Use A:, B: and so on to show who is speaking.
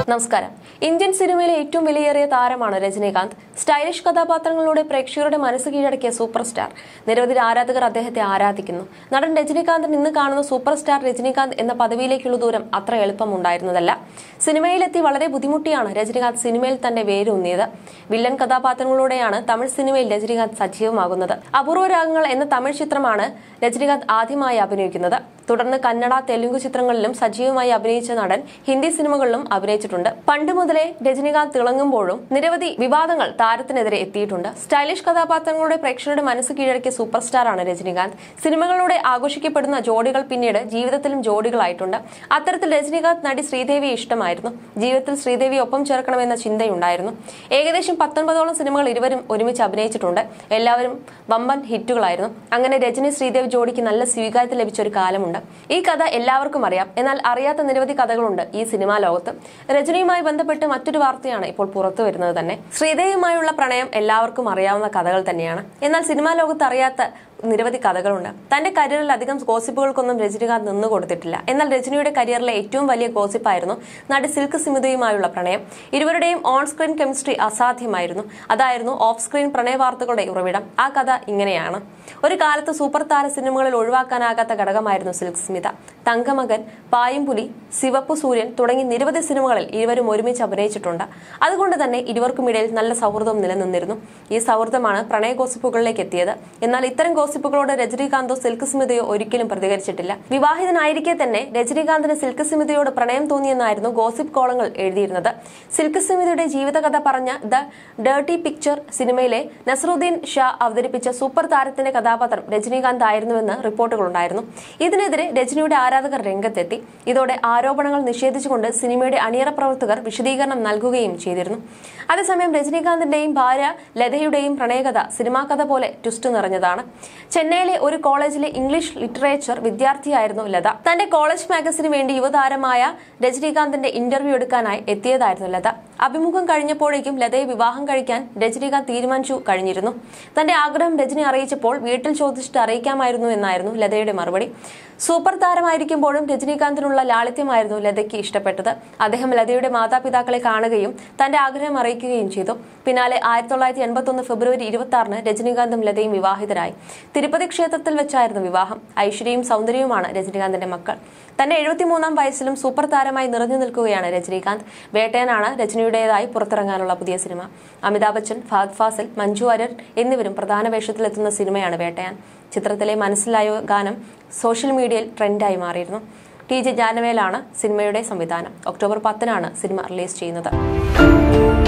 A: നമസ്കാരം ഇന്ത്യൻ സിനിമയിലെ ഏറ്റവും വിലയേറിയ താരമാണ് രജനീകാന്ത് സ്റ്റൈലിഷ് കഥാപാത്രങ്ങളിലൂടെ പ്രേക്ഷകരുടെ മനസ്സ് കീഴടക്കിയ സൂപ്പർ സ്റ്റാർ നിരവധി ആരാധകർ അദ്ദേഹത്തെ ആരാധിക്കുന്നു നടൻ രജനീകാന്തിന് ഇന്ന് കാണുന്ന സൂപ്പർ സ്റ്റാർ രജനീകാന്ത് എന്ന പദവിയിലേക്കുള്ള ദൂരം അത്ര എളുപ്പമുണ്ടായിരുന്നതല്ല സിനിമയിലെത്തി വളരെ ബുദ്ധിമുട്ടിയാണ് രജനീകാന്ത് സിനിമയിൽ തന്റെ വേരൂന്നിയത് വില്ലൻ കഥാപാത്രങ്ങളിലൂടെയാണ് തമിഴ് സിനിമയിൽ രജനീകാന്ത് സജീവമാകുന്നത് അപൂർവ രാഗങ്ങൾ എന്ന തമിഴ് ചിത്രമാണ് രജനീകാന്ത് ആദ്യമായി അഭിനയിക്കുന്നത് തുടർന്ന് കന്നഡ തെലുങ്ക് ചിത്രങ്ങളിലും സജീവമായി അഭിനയിച്ച നടൻ ഹിന്ദി സിനിമകളിലും അഭിനയിച്ചിട്ടുണ്ട് പണ്ട് മുതലേ രജനീകാന്ത് തിളങ്ങുമ്പോഴും നിരവധി വിവാദങ്ങൾ താരത്തിനെതിരെ എത്തിയിട്ടുണ്ട് സ്റ്റൈലിഷ് കഥാപാത്രങ്ങളുടെ പ്രേക്ഷകരുടെ മനസ്സ് കീഴടക്കിയ സൂപ്പർ സ്റ്റാറാണ് രജനീകാന്ത് സിനിമകളിലൂടെ ആഘോഷിക്കപ്പെടുന്ന ജോഡികൾ പിന്നീട് ജീവിതത്തിലും ജോഡികളായിട്ടുണ്ട് അത്തരത്തിൽ രജനീകാന്ത് നടി ശ്രീദേവിയെ ഇഷ്ടമായിരുന്നു ജീവിതത്തിൽ ശ്രീദേവിയെ ഒപ്പം ചേർക്കണമെന്ന ചിന്തയുണ്ടായിരുന്നു ഏകദേശം പത്തൊൻപതോളം സിനിമകൾ ഇരുവരും ഒരുമിച്ച് അഭിനയിച്ചിട്ടുണ്ട് എല്ലാവരും വമ്പൻ ഹിറ്റുകളായിരുന്നു അങ്ങനെ രജനി ശ്രീദേവി ജോഡിക്ക് നല്ല സ്വീകാര്യത ലഭിച്ച ഒരു കാലമുണ്ട് ഈ കഥ എല്ലാവർക്കും അറിയാം എന്നാൽ അറിയാത്ത നിരവധി കഥകളുണ്ട് ഈ സിനിമാ ലോകത്ത് രജനിയുമായി ബന്ധപ്പെട്ട് മറ്റൊരു വാർത്തയാണ് ഇപ്പോൾ പുറത്തു വരുന്നത് തന്നെ ശ്രീദേവിയുമായുള്ള പ്രണയം എല്ലാവർക്കും അറിയാവുന്ന കഥകൾ തന്നെയാണ് എന്നാൽ സിനിമാ ലോകത്ത് അറിയാത്ത നിരവധി കഥകളുണ്ട് തന്റെ കരിയറിൽ അധികം ഗോസിപ്പുകൾക്കൊന്നും രജനികാന്ത് നിന്നു കൊടുത്തിട്ടില്ല എന്നാൽ രജനിയുടെ കരിയറിലെ ഏറ്റവും വലിയ ഗോസിപ്പായിരുന്നു നടി സിൽക്ക് സിമിതയുമായുള്ള പ്രണയം ഇരുവരുടെയും ഓൺ സ്ക്രീൻ കെമിസ്ട്രി അസാധ്യമായിരുന്നു അതായിരുന്നു ഓഫ് സ്ക്രീൻ പ്രണയ വാർത്തകളുടെ ഉറവിടം ആ കഥ ഇങ്ങനെയാണ് ഒരു കാലത്ത് സൂപ്പർ താര സിനിമകളിൽ ഒഴിവാക്കാനാകാത്ത ഘടകമായിരുന്നു സിൽക്ക് സ്മിത തങ്കമകൻ പായുംപുലി സിവപ്പു സൂര്യൻ തുടങ്ങി നിരവധി സിനിമകളിൽ ഇരുവരും ഒരുമിച്ച് അഭിനയിച്ചിട്ടുണ്ട് അതുകൊണ്ട് തന്നെ ഇരുവർക്കുമിടയിൽ നല്ല സൗഹൃദം നിലനിന്നിരുന്നു ഈ സൗഹൃദമാണ് പ്രണയ ഗോസിപ്പുകളിലേക്ക് എത്തിയത് എന്നാൽ ഇത്തരം ഗോസിപ്പുകളോട് രജനീകാന്തോ സിൽക്ക് സ്മിതയോ ഒരിക്കലും പ്രതികരിച്ചിട്ടില്ല വിവാഹിതനായിരിക്കെ തന്നെ രജനീകാന്തിന് സിൽക്ക് സ്മിതയോട് പ്രണയം തോന്നിയെന്നായിരുന്നു ഗോസിപ്പ് കോളങ്ങൾ എഴുതിയിരുന്നത് സിൽക്ക് സ്മിതയുടെ ജീവിതകഥ പറഞ്ഞ ദ ഡേർട്ടി പിക്ചർ സിനിമയിലെ നസറുദ്ദീൻ ഷാ അവതരിപ്പിച്ച സൂപ്പർ താരത്തിന്റെ കഥാപാത്രം രജനീകാന്ത് ആയിരുന്നുവെന്ന് റിപ്പോർട്ടുകളുണ്ടായിരുന്നു ഇതിനെതിരെ രജനിയുടെ ആരാധകർ രംഗത്തെത്തി ഇതോടെ ആരോപണങ്ങൾ നിഷേധിച്ചുകൊണ്ട് സിനിമയുടെ അണിയറ പ്രവർത്തകർ വിശദീകരണം നൽകുകയും ചെയ്തിരുന്നു അതേസമയം രജനീകാന്തിന്റെയും ഭാര്യ ലതയുടെയും പ്രണയകഥ സിനിമാ കഥ പോലെ ട്വിസ്റ്റ് നിറഞ്ഞതാണ് ചെന്നൈയിലെ ഒരു കോളേജിലെ ഇംഗ്ലീഷ് ലിറ്ററേച്ചർ വിദ്യാർത്ഥിയായിരുന്നു ലത തന്റെ കോളേജ് മാഗസിന് വേണ്ടി യുവതാരമായ രജനീകാന്തിന്റെ ഇന്റർവ്യൂ എടുക്കാനായി എത്തിയതായിരുന്നു ലത അഭിമുഖം കഴിഞ്ഞപ്പോഴേക്കും ലതയെ വിവാഹം കഴിക്കാൻ രജനീകാന്ത് തീരുമാനിച്ചു കഴിഞ്ഞിരുന്നു തന്റെ ആഗ്രഹം രജനി അറിയിച്ചപ്പോൾ വീട്ടിൽ ചോദിച്ചിട്ട് അറിയിക്കാമായിരുന്നു എന്നായിരുന്നു ലതയുടെ മറുപടി സൂപ്പർ താരമായിരിക്കുമ്പോഴും രജനീകാന്തിനുള്ള ലാളിത്യമായിരുന്നു ലതയ്ക്ക് ഇഷ്ടപ്പെട്ടത് അദ്ദേഹം ലതയുടെ മാതാപിതാക്കളെ കാണുകയും തന്റെ ആഗ്രഹം അറിയിക്കുകയും ചെയ്തു പിന്നാലെ ആയിരത്തി തൊള്ളായിരത്തി എൺപത്തി ഒന്ന് ഫെബ്രുവരി ഇരുപത്തി ആറിന് രജനീകാന്തും ലതയും വിവാഹിതരായി തിരുപ്പതി ക്ഷേത്രത്തിൽ വെച്ചായിരുന്നു വിവാഹം ഐശ്വര്യയും സൗന്ദര്യവുമാണ് രജനീകാന്തിന്റെ മക്കൾ തന്റെ എഴുപത്തിമൂന്നാം വയസ്സിലും സൂപ്പർ താരമായി നിറഞ്ഞു നിൽക്കുകയാണ് രജനീകാന്ത് വേട്ടയനാണ് രജനിയുടേതായി പുറത്തിറങ്ങാനുള്ള പുതിയ സിനിമ അമിതാഭ് ബച്ചൻ ഫഹദ് ഫാസിൽ മഞ്ജു വാര്യർ എന്നിവരും പ്രധാന വേഷത്തിലെത്തുന്ന സിനിമയാണ് വേട്ടയാൻ ചിത്രത്തിലെ മനസ്സിലായോ ഗാനം സോഷ്യൽ മീഡിയയിൽ ട്രെൻഡായി മാറിയിരുന്നു ടി ജെ ജാനവേലാണ് സിനിമയുടെ സംവിധാനം ഒക്ടോബർ പത്തിനാണ് സിനിമ റിലീസ് ചെയ്യുന്നത്